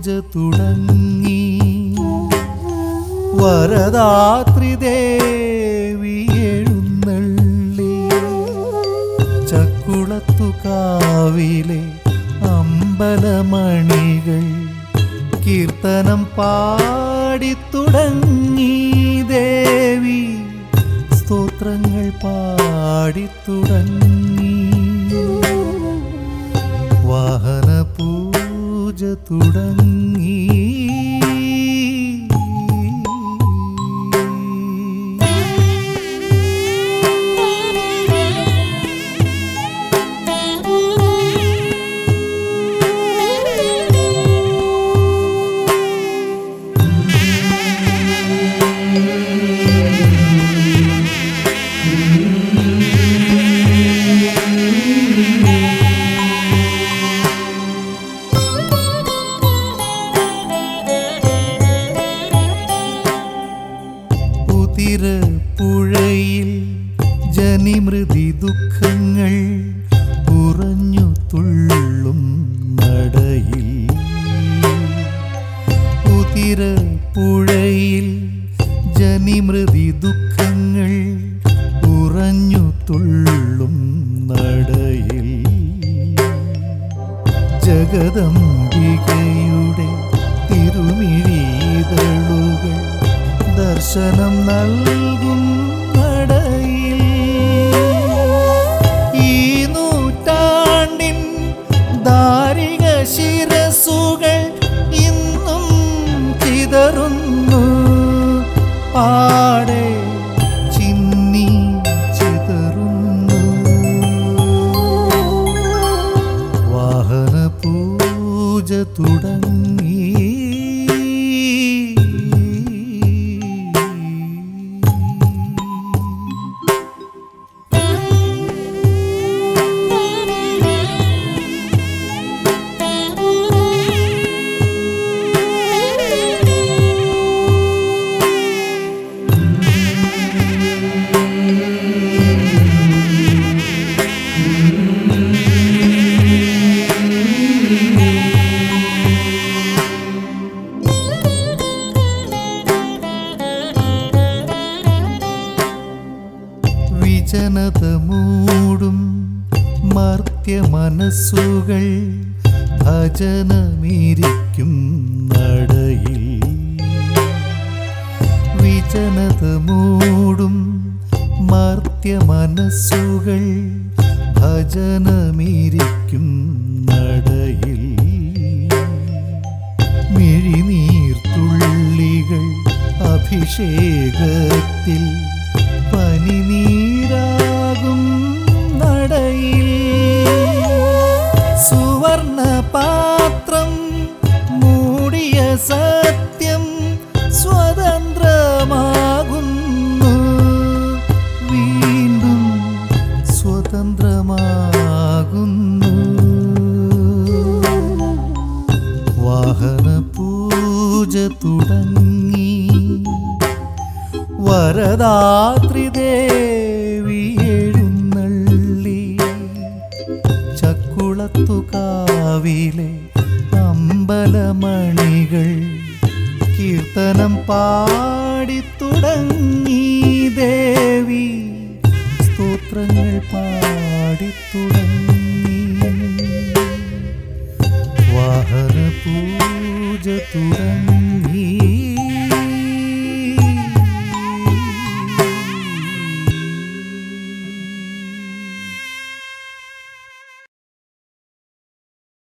പൂജ തുടങ്ങി വരദാത്രി ദേവി എഴുന്നള്ളി ചക്കുളത്തു കാവിലെ അമ്പലമണികൾ കീർത്തനം പാടിത്തുടങ്ങി ദേവി സ്തോത്രങ്ങൾ പാടിത്തുടങ്ങി വാഹന പൂജ തുടങ്ങി ഉതിര പുഴയിൽ ജനിമൃതി ദുഃഖങ്ങൾ ഉറഞ്ഞു തുള്ളും നടയിൽ ഉതിര പുഴയിൽ ജനിമൃതി ദുഃഖങ്ങൾ ഉറഞ്ഞു തുള്ളും നടയിൽ ജഗദംബികയുടെ തിരുമിഴിതളുകൾ ദർശനം നൽകും നടയിൽ ഈ നൂറ്റാണ്ടിൻ ദാരിക ശിരസുകൾ ഇന്നും ചിതറുന്നു പാടെ ചിന്നി ചിതറുന്നു വാഹന പൂജ തുടങ്ങി വിജനത മൂടും മർത്യ മനസ്സുകൾ ഭജനമിരിക്കും നടയിൽ വിജനത മൂടും മർത്യ മനസ്സുകൾ ഭജനമിരിക്കും നടയിൽ മിഴിനീർത്തുള്ളികൾ അഭിഷേകത്തിൽ പനിനീരാകും നടയിൽ സുവർണ പാത്രം മൂടിയ സത്യം സ്വതന്ത്രമാകുന്നു വീണ്ടും സ്വതന്ത്രമാകുന്നു വാഹന പൂജ തുടങ്ങി വരദാത്രി ദേവി എഴുന്നള്ളി ചക്കുളത്തു കാവിലെ അമ്പലമണികൾ കീർത്തനം പാടിത്തുടങ്ങി ദേവി സ്തോത്രങ്ങൾ പാടിത്തുടങ്ങി വാഹന പൂജ തുടങ്ങി